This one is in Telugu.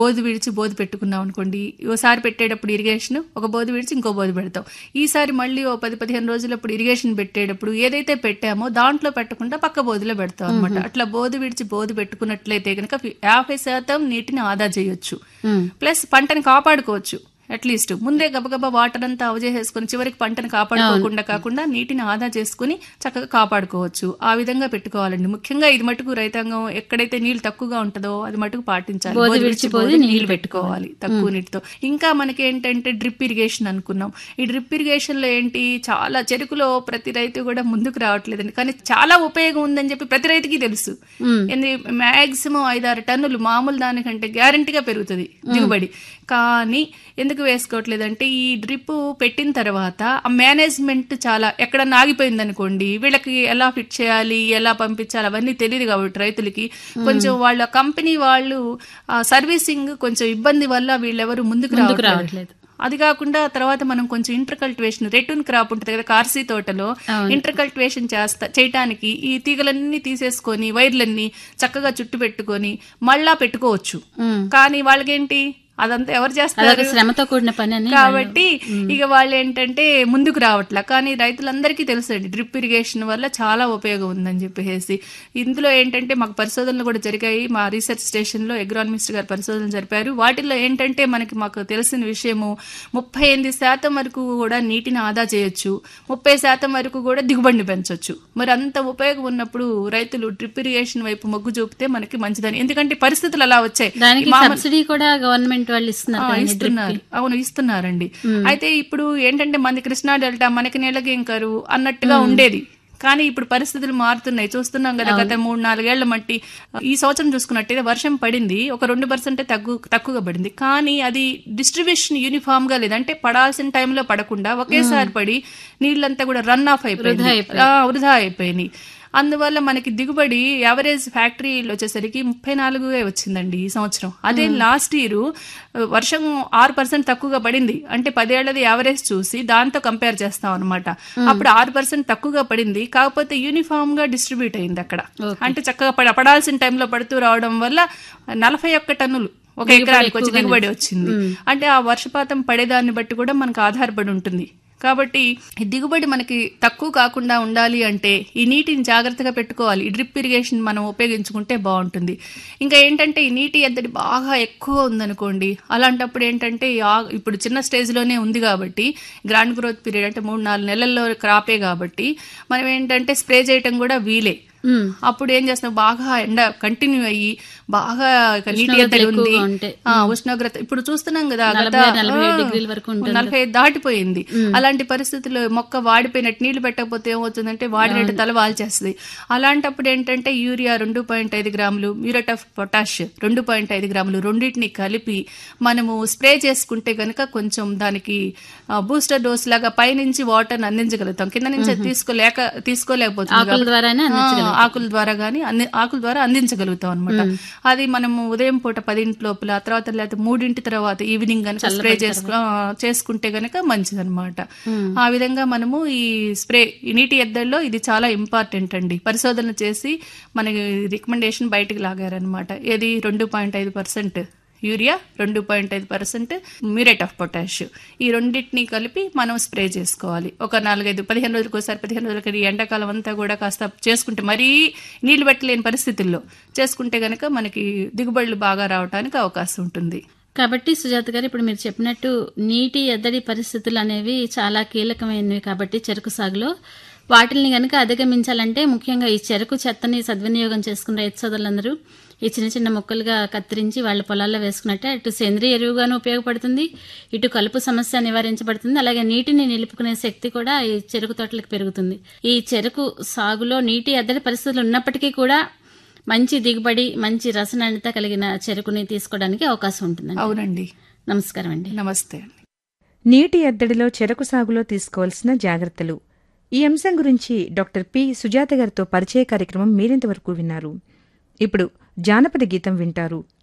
బోధి విడిచి బోధి పెట్టుకున్నాం అనుకోండి ఓసారి పెట్టేటప్పుడు ఇరిగేషన్ ఒక బోధి విడిచి ఇంకో బోధి పెడతాం ఈసారి మళ్ళీ ఓ పది పదిహేను రోజులప్పుడు ఇరిగేషన్ పెట్టేటప్పుడు ఏదైతే పెట్టామో దాంట్లో పెట్టకుండా పక్క బోధిలో పెడతాం అనమాట అట్లా బోధి విడిచి బోధి పెట్టుకున్నట్లయితే కనుక యాభై శాతం నీటిని ఆదా చేయొచ్చు ప్లస్ పంటని కాపాడుకోవచ్చు అట్లీస్ట్ ముందే గబగబా వాటర్ అంతా అవజేసేసుకుని చివరికి పంటను కాపాడుకోకుండా కాకుండా నీటిని ఆదా చేసుకుని చక్కగా కాపాడుకోవచ్చు ఆ విధంగా పెట్టుకోవాలండి ముఖ్యంగా ఇది మటుకు రైతాంగం ఎక్కడైతే నీళ్లు తక్కువగా ఉంటుందో అది మటుకు పాటించాలి బోధి బోధి విడిచి విడిచి బోధి బోధి నీళ్లు నీళ్లు పెట్టుకోవాలి తక్కువ నీటితో ఇంకా మనకి ఏంటంటే డ్రిప్ ఇరిగేషన్ అనుకున్నాం ఈ డ్రిప్ ఇరిగేషన్ లో ఏంటి చాలా చెరుకులో ప్రతి రైతు కూడా ముందుకు రావట్లేదండి కానీ చాలా ఉపయోగం ఉందని చెప్పి ప్రతి రైతుకి తెలుసు మాక్సిమం ఐదారు టన్నులు మామూలు దానికంటే గ్యారంటీగా పెరుగుతుంది దిగుబడి కానీ ఎందుకు వేసుకోవట్లేదంటే ఈ డ్రిప్ పెట్టిన తర్వాత ఆ మేనేజ్మెంట్ చాలా ఎక్కడన్నా ఆగిపోయింది అనుకోండి వీళ్ళకి ఎలా ఫిట్ చేయాలి ఎలా పంపించాలి అవన్నీ తెలియదు కాబట్టి రైతులకి కొంచెం వాళ్ళ కంపెనీ వాళ్ళు సర్వీసింగ్ కొంచెం ఇబ్బంది వల్ల వీళ్ళెవరు ముందుకు రావట్లేదు రావట్లేదు. అది కాకుండా తర్వాత మనం కొంచెం ఇంటర్ కల్టివేషన్ రెటూన్ క్రాప్ ఉంటుంది కదా కార్సీ తోటలో ఇంటర్ కల్టివేషన్ చేస్తా చేయటానికి ఈ తీగలన్నీ తీసేసుకొని వైర్లన్నీ చక్కగా చుట్టు పెట్టుకొని మళ్ళా పెట్టుకోవచ్చు కానీ వాళ్ళకేంటి అదంతా ఎవరు చేస్తారు అదొక శ్రమతో కూడిన పని అని కాబట్టి ఇక వాళ్ళు ఏంటంటే ముందుకు రావట్లే కానీ రైతులందరికీ తెలుసండి డ్రిప్ ఇరిగేషన్ వల్ల చాలా ఉపయోగం ఉందని చెప్పేసి ఇందులో ఏంటంటే మాకు పరిశోధనలు కూడా జరిగాయి మా రీసెర్చ్ స్టేషన్ లో ఎగ్రానమిస్ట్ గారు పరిశోధనలు జరిపారు వాటిల్లో ఏంటంటే మనకి మాకు తెలిసిన విషయము ముప్పై ఎనిమిది శాతం వరకు కూడా నీటిని ఆదా చేయొచ్చు ముప్పై శాతం వరకు కూడా దిగుబడిని పెంచొచ్చు మరి అంత ఉపయోగం ఉన్నప్పుడు రైతులు డ్రిప్ ఇరిగేషన్ వైపు మొగ్గు చూపితే మనకి మంచిదని ఎందుకంటే పరిస్థితులు అలా వచ్చాయి దానికి సబ్సిడీ కూడా గవర్నమెంట్ వాళ్ళు ఇస్తున్నారు ఆ, కదండి. ఇస్తున్నారు అవును ఇస్తున్నారండి అయితే ఇప్పుడు ఏంటంటే మనది కృష్ణా డెల్టా మనకి నీళ్ళకేం కరువు అన్నట్టుగా ఉండేది కానీ ఇప్పుడు పరిస్థితులు మారుతున్నాయి చూస్తున్నాం కదా గత మూడు నాలుగేళ్ల మట్టి ఈ సంవత్సరం చూసుకున్నట్టయితే వర్షం పడింది ఒక రెండు పర్సెంట్ తగ్గు తక్కువగా పడింది కానీ అది డిస్ట్రిబ్యూషన్ యూనిఫామ్ గా లేదు అంటే పడాల్సిన టైంలో పడకుండా ఒకేసారి పడి నీళ్ళంతా కూడా రన్ ఆఫ్ అయిపోయింది ఆ, వృధా అయిపోయినాయి అందువల్ల మనకి దిగుబడి యావరేజ్ ఫ్యాక్టరీలో వచ్చేసరికి ముప్పై నాలుగుగా వచ్చిందండి ఈ సంవత్సరం అదే లాస్ట్ ఇయర్ వర్షం ఆరు పర్సెంట్ తక్కువగా పడింది అంటే పదేళ్లది యావరేజ్ చూసి దాంతో కంపేర్ చేస్తాం అనమాట అప్పుడు ఆరు పర్సెంట్ తక్కువగా పడింది కాకపోతే యూనిఫామ్ గా డిస్ట్రిబ్యూట్ అయింది అక్కడ అంటే చక్కగా పడ- పడాల్సిన టైంలో పడుతూ రావడం వల్ల నలభై ఒక్క టన్నులు ఒక ఎకరానికి వచ్చి దిగుబడి వచ్చింది అంటే ఆ వర్షపాతం పడేదాన్ని బట్టి కూడా మనకు ఆధారపడి ఉంటుంది కాబట్టి ఈ దిగుబడి మనకి తక్కువ కాకుండా ఉండాలి అంటే ఈ నీటిని జాగ్రత్తగా పెట్టుకోవాలి ఈ డ్రిప్ ఇరిగేషన్ మనం ఉపయోగించుకుంటే బాగుంటుంది ఇంకా ఏంటంటే ఈ నీటి ఎద్దడి బాగా ఎక్కువ ఉందనుకోండి అలాంటప్పుడు ఏంటంటే ఈ ఆ- ఇప్పుడు చిన్న స్టేజ్లోనే ఉంది కాబట్టి గ్రాండ్ గ్రోత్ పీరియడ్ అంటే మూడు నాలుగు నెలల్లో క్రాపే కాబట్టి మనం ఏంటంటే స్ప్రే చేయటం కూడా వీలే ఉమ్. అప్పుడు ఏం చేస్తున్నాం బాగా ఎండ కంటిన్యూ అయ్యి బాగా ఇక నీటి ఎద్దడి ఉంది ఎక్కువగా ఉంటే. ఆ, ఉష్ణోగ్రత ఇప్పుడు చూస్తున్నాం కదా గత నలభై, నలభై ఐదు ఆ, డిగ్రీల వరకు ఉంటుంది. నలభై ఐదు దాటిపోయింది అలాంటి పరిస్థితుల్లో మొక్క వాడిపోయినట్టు నీళ్లు పెట్టకపోతే ఏమవుతుందంటే వాడినట్టు తల వాల్చేస్తుంది అలాంటప్పుడు ఏంటంటే యూరియా రెండు పాయింట్ ఐదు గ్రాములు మ్యూరేట్ ఆఫ్ పొటాష్ రెండు పాయింట్ ఐదు గ్రాములు రెండింటిని కలిపి మనము స్ప్రే చేసుకుంటే గనక కొంచెం దానికి బూస్టర్ డోస్ లాగా పైనుంచి వాటర్ అందించగలుగుతాం కింద నుంచి అది తీసుకోలేక తీసుకోలేకపోతుంది ఆకుల కాబట్టి- ద్వారానే ఆ, ఆకుల ద్వారా గానీ అంది ఆకుల ద్వారా అందించగలుగుతాం అనమాట అది మనము ఉదయం పూట పదింటి లోపల ఆ తర్వాత లేకపోతే మూడింటి తర్వాత ఈవినింగ్ గనక స్ప్రే చేసుకు ఆ, చేసుకుంటే గనక మంచిదన్నమాట ఆ విధంగా మనము ఈ స్ప్రే ఈ నీటి ఎద్దల్లో ఇది చాలా ఇంపార్టెంట్ అండి పరిశోధన చేసి మనకి రికమెండేషన్ బయటకు లాగారనమాట ఏది రెండు పాయింట్ ఐదు పర్సెంట్ యూరియా రెండు పాయింట్ ఐదు పర్సెంట్ మ్యూరేట్ ఆఫ్ పొటాష్ ఈ రెండింటిని కలిపి మనం స్ప్రే చేసుకోవాలి ఒక నాలుగైదు పదిహేను రోజులకు ఒకసారి పదిహేను రోజులకి ఈ ఎండాకాలం అంతా కూడా కాస్త చేసుకుంటే మరీ నీళ్లు పెట్టలేని పరిస్థితుల్లో చేసుకుంటే గనక మనకి దిగుబడులు బాగా రావడానికి అవకాశం ఉంటుంది కాబట్టి సుజాత గారు ఇప్పుడు మీరు చెప్పినట్టు నీటి ఎద్దడి పరిస్థితులు అనేవి చాలా కీలకమైనవి కాబట్టి చెరుకు సాగులో వాటిని గనుక అధిగమించాలంటే ముఖ్యంగా ఈ చెరుకు చెత్తని సద్వినియోగం చేసుకున్న రైతు సోదరులందరూ ఈ చిన్న చిన్న మొక్కలుగా కత్తిరించి వాళ్ళ పొలాల్లో వేసుకున్నట్టే అటు సేంద్రియ ఎరువుగాను ఉపయోగపడుతుంది ఇటు కలుపు సమస్య నివారించబడుతుంది అలాగే నీటిని నిలుపుకునే శక్తి కూడా ఈ చెరుకు తోటలకు పెరుగుతుంది ఈ చెరుకు సాగులో నీటి ఎద్దడి పరిస్థితులు ఉన్నప్పటికీ కూడా మంచి దిగుబడి మంచి రసనాణ్యత కలిగిన చెరుకుని తీసుకోవడానికి అవకాశం ఉంటుందండి అవునండి నమస్కారం అండి నమస్తే అండి నీటి ఎద్దడిలో చెరకు సాగులో తీసుకోవాల్సిన జాగ్రత్తలు ఈ అంశం గురించి డాక్టర్ పి సుజాత గారితో పరిచయ కార్యక్రమం మీరింతవరకు విన్నారు ఇప్పుడు జానపద గీతం వింటారు